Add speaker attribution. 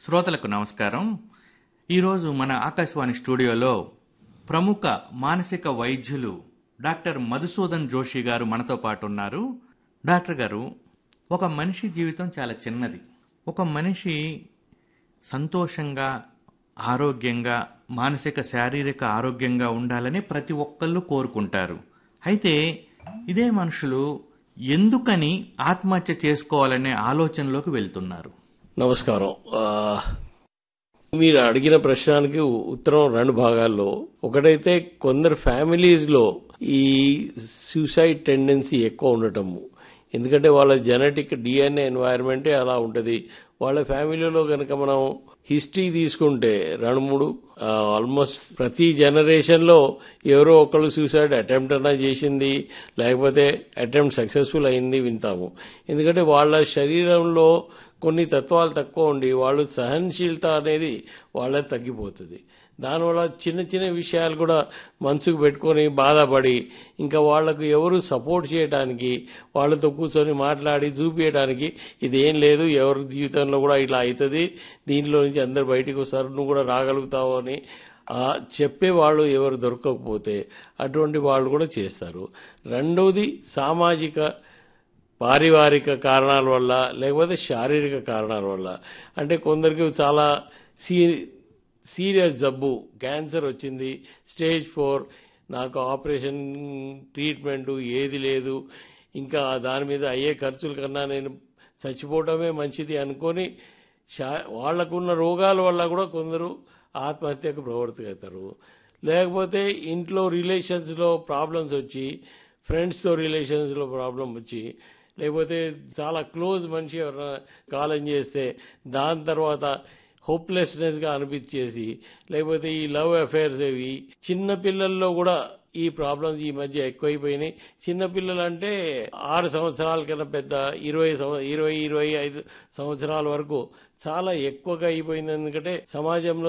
Speaker 1: శ్రోతలకు నమస్కారం ఈరోజు మన ఆకాశవాణి స్టూడియోలో ప్రముఖ మానసిక వైద్యులు డాక్టర్ మధుసూదన్ జోషి గారు మనతో పాటు ఉన్నారు డాక్టర్ గారు ఒక మనిషి జీవితం చాలా చిన్నది ఒక మనిషి సంతోషంగా ఆరోగ్యంగా మానసిక శారీరక ఆరోగ్యంగా ఉండాలని ప్రతి ఒక్కళ్ళు కోరుకుంటారు అయితే ఇదే మనుషులు ఎందుకని ఆత్మహత్య చేసుకోవాలనే ఆలోచనలోకి వెళ్తున్నారు
Speaker 2: నమస్కారం ఆ, మీరు అడిగిన ప్రశ్నకి ఉత్తరం రెండు భాగాల్లో ఒకటైతే కొందరు ఫ్యామిలీస్లో ఈ సూసైడ్ టెండెన్సీ ఎక్కువ ఉండటము ఎందుకంటే వాళ్ళ జెనెటిక్ డిఎన్ఏ ఎన్వైరన్మెంటే అలా ఉంటుంది వాళ్ళ ఫ్యామిలీలో కనుక మనం హిస్టరీ తీసుకుంటే రెండు మూడు ఆల్మోస్ట్ ప్రతి జనరేషన్లో ఎవరో ఒకళ్ళు సూసైడ్ అటెంప్ట్ అన్నా చేసింది లేకపోతే అటెంప్ట్ సక్సెస్ఫుల్ అయింది వింటాము ఎందుకంటే వాళ్ళ శరీరంలో కొన్ని తత్వాలు తక్కువ ఉండి వాళ్ళు సహనశీలత అనేది వాళ్ళ తగ్గిపోతుంది దానివల్ల చిన్న చిన్న విషయాలు కూడా మనసుకు పెట్టుకొని బాధపడి ఇంకా వాళ్లకు ఎవరు సపోర్ట్ చేయడానికి వాళ్ళతో కూర్చొని మాట్లాడి చూపించడానికి ఇదేం లేదు ఎవరి జీవితంలో కూడా ఇట్లా అవుతుంది దీంట్లో నుంచి అందరు బయటికి వస్తారు నువ్వు కూడా రాగలుగుతావు అని ఆ చెప్పేవాళ్ళు ఎవరు దొరకకపోతే అటువంటి వాళ్ళు కూడా చేస్తారు రెండవది సామాజిక పారివారిక కారణాల వల్ల లేకపోతే శారీరక కారణాల వల్ల అంటే కొందరికి చాలా సీ సీరియస్ జబ్బు క్యాన్సర్ వచ్చింది స్టేజ్ ఫోర్ నాకు ఆపరేషన్ ట్రీట్మెంట్ ఏది లేదు ఇంకా దాని మీద అయ్యే ఖర్చుల కన్నా నేను చచ్చిపోవటమే మంచిది అనుకొని శా వాళ్ళకున్న రోగాల వల్ల కూడా కొందరు ఆత్మహత్యకు ప్రవర్తిస్తారు లేకపోతే ఇంట్లో రిలేషన్స్లో ప్రాబ్లమ్స్ వచ్చి ఫ్రెండ్స్తో రిలేషన్స్లో ప్రాబ్లం వచ్చి లేకపోతే చాలా క్లోజ్ మనిషి ఎవరైనా కాలం చేస్తే దాని తర్వాత హోప్లెస్నెస్గా అనిపించేసి లేకపోతే ఈ లవ్ అఫైర్స్ అవి చిన్న పిల్లల్లో కూడా ఈ ప్రాబ్లమ్స్ ఈ మధ్య ఎక్కువైపోయినాయి చిన్న పిల్లలు అంటే ఆరు సంవత్సరాల కన్నా పెద్ద ఇరవై సంవ- ఇరవై ఇరవై ఐదు సంవత్సరాల వరకు చాలా ఎక్కువగా అయిపోయింది ఎందుకంటే సమాజంలో